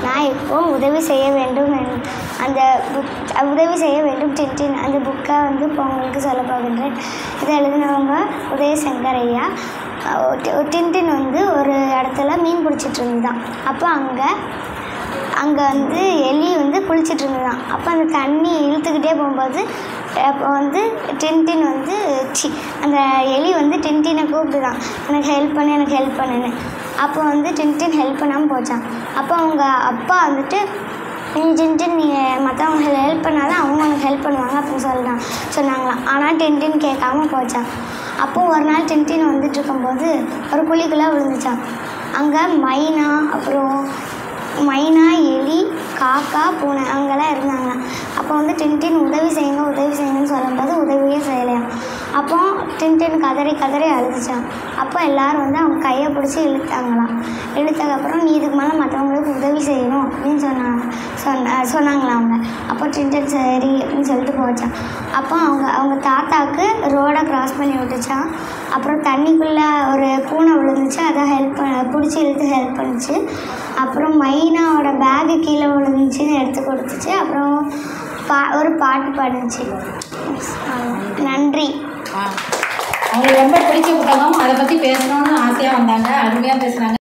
நான் எப்பவும் உதவி செய்ய வேண்டும் என்- அந்த புக் உதவி செய்ய வேண்டும் டின்டின் அந்த புக்கை வந்து இப்போ உங்களுக்கு சொல்ல போகின்றேன் இதை எழுதினவங்க உதயசங்கர் ஐயா அஹ் டி- டின்டின் வந்து ஒரு இடத்துல மீன் பிடிச்சிட்டு இருந்தான் அப்போ அங்கே அங்கே வந்து எலி வந்து குளிச்சிட்டு இருந்ததான் அப்போ அந்த தண்ணி இழுத்துக்கிட்டே போகும்போது அப்போ வந்து டின்டின் வந்து சி அந்த எலி வந்து டின்டினை கூப்பிட்டுதான் எனக்கு ஹெல்ப் பண்ணு எனக்கு ஹெல்ப் பண்ணுன்னு அப்போ வந்து டின்டின் ஹெல்ப் பண்ணாமல் போச்சான் அப்போ அவங்க அப்பா வந்துட்டு நீ டின்டின் நீ மற்றவங்க ஹெல்ப் பண்ணாதான் அவங்க உனக்கு ஹெல்ப் பண்ணுவாங்க அப்படின்னு சொல்லிட்டான் சொன்னாங்களாம் ஆனால் டின்டின் கேட்காம போச்சான் அப்போ ஒரு நாள் டின்டின் வந்துட்டு இருக்கும்போது ஒரு குழிக்குள்ளே விழுந்துச்சான் அங்கே மைனா அப்புறம் மைனா எலி காக்கா பூனை அங்கெல்லாம் இருந்தாங்களாம் அப்போ வந்து டின்டின் உதவி செய்யுங்க உதவி செய்யுங்கன்னு சொல்லும்போது உதவியே செய்யலையாம் அப்போ டின்டின் கதறி கதறி அழுதுச்சான் அப்போ எல்லாரும் வந்து அவங்க கையை பிடிச்சி இழுத்தாங்களாம் இழுத்ததுக்கப்புறம் நீ இதுக்கு மேலே மற்றவங்களுக்கு உதவி செய்யணும் அப்படின்னு சொன்னாங்க சொன்ன சொன்னாங்களாம் அவங்க அப்போ டின்டின் சரி அப்படின்னு சொல்லிட்டு போச்சான் அப்போ அவங்க அவங்க தாத்தாவுக்கு ரோடை கிராஸ் பண்ணி விட்டுச்சான் அப்புறம் தண்ணிக்குள்ளே ஒரு பூனை விழுந்துச்சு அதை ஹெல்ப் பண்ண பிடிச்சி இழுத்து ஹெல்ப் பண்ணுச்சு அப்புறம் மைனாவோட பேகு கீழே விழுந்துச்சுன்னு எடுத்து கொடுத்துச்சு அப்புறம் பா ஒரு பாட்டு பாடுச்சு நன்றி ஆ அவங்களுக்கு ரொம்ப பிடிச்ச புத்தகம் அதை பற்றி பேசணும்னு ஆசையாக வந்தாங்க அருமையாக பேசுனாங்க